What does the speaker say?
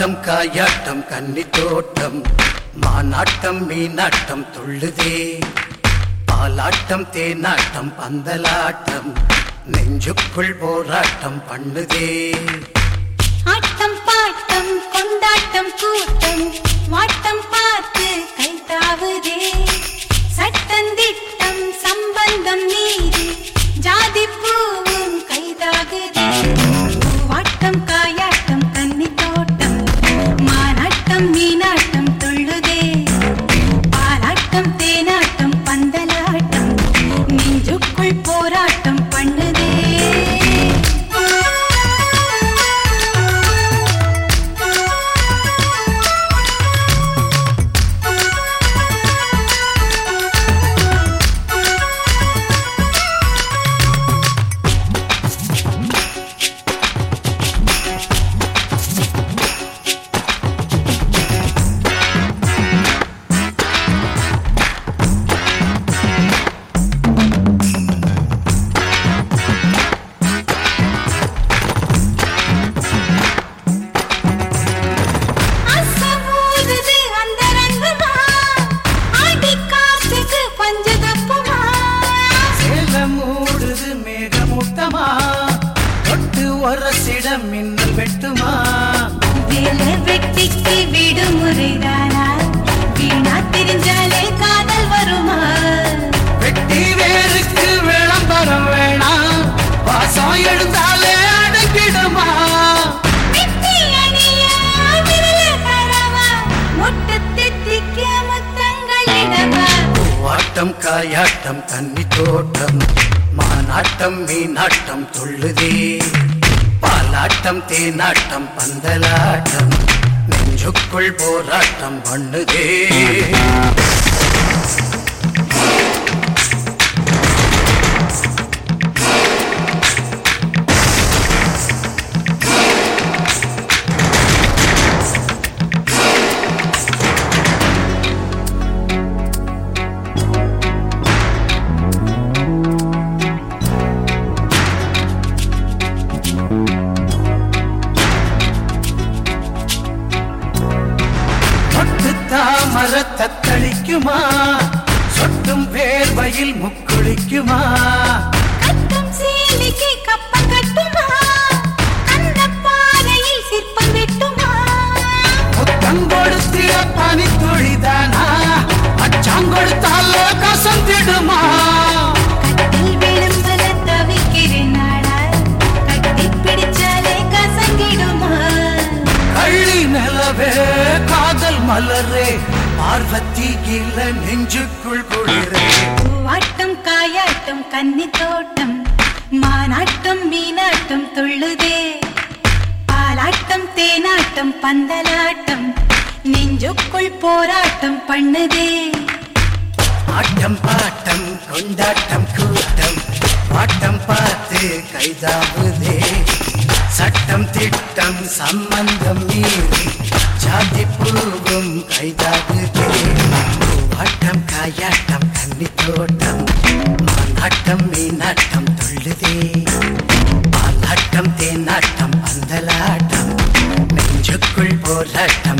ஆட்டம் காயாட்டம் கன்னி தோட்டம் மானாட்டம் மீனாட்டம் துள்ளுதே பாலாட்டம் தேனாட்டம் பந்தலாட்டம் நெஞ்சுக்குள் போராட்டம் பண்ணுதே ஆட்டம் பாட்டம் கொண்டாட்டம் கூட்டம் வாட்டம் பார்த்து கைத்தாவுதே சட்டந்திட்டம் சம்பந்தம் நீதி ஜாதி பூவும் கைதாகுதே வாட்டம் காயாட்டம் கன்னி தோட்டம் மானாட்டம் மீனாட்டம் துள்ளுதே பாலாட்டம் தேனாட்டம் பந்தலாட்டம் நெஞ்சுக்குள் போராட்டம் பண்ணுதே அசமூதுது அந்த ரங்கமா ஆடி காத்துக்கு பஞ்சதப்புமா சேலம் மூடுது மேகமூட்டமா தொட்டு ஒரசிடம் மின்னல் வெட்டுமா வேலை வெட்டிக்கு விடுமுறைதானா வீணா தெரிஞ்சாலே காதல் வருமா வெட்டி வேருக்கு விளம்பரம் வேணாம் வாசம் எழுந்தாலே அடங்கிடுமா வெட்டி அணியா விரல தரவா முட்டு தித்திக்க முத்தங்கள் இடவா பூவாட்டம் காயாட்டம் கன்னி தோட்டம் மானாட்டம் மீனாட்டம் துள்ளுதே பாலாட்டம் தேனாட்டம் பந்தலாட்டம் நெஞ்சுக்குள் போராட்டம் பண்ணுதே தொட்டு தாமர தத்தளிக்குமா சொட்டும் வேர்வையில் முக்குளிக்குமா கட்டும் சீலிக்கு கப்பம் கட்டுமா அந்த பாறையில் சிற்பம் வெட்டுமா முத்தம் கொடுத்திட பனி துளிதானா அச்சாங்கொடுத்தால கசந்திடுமா கட்டில் விழும்பல தவிக்கிறேன் நாடா கட்டி பிடிச்சாலே கசங்கிடுமா கள்ளி நிலவே காதல் மலரே பார்வதி கீழ நெஞ்சுக்குள் குளிரே பூவாட்டம் காயாட்டம் கன்னி தோட்டம் மானாட்டம் மீனாட்டம் துள்ளுதே பாலாட்டம் தேனாட்டம் பந்தலாட்டம் நெஞ்சுக்குள் போராட்டம் பண்ணுதே ஆட்டம் பாட்டம் கொண்டாட்டம் கூட்டம் பாட்டம் பார்த்து கைதாவுதே சட்டம் திட்டம் சம்பந்தம் மீறி ஜாதி பூவும் கைதாகுதே பூவாட்டம் காயாட்டம் கன்னி தோட்டம் மானாட்டம் மீனாட்டம் துள்ளுதே பாலாட்டம் தேனாட்டம் பந்தலாட்டம் நெஞ்சுக்குள் போராட்டம்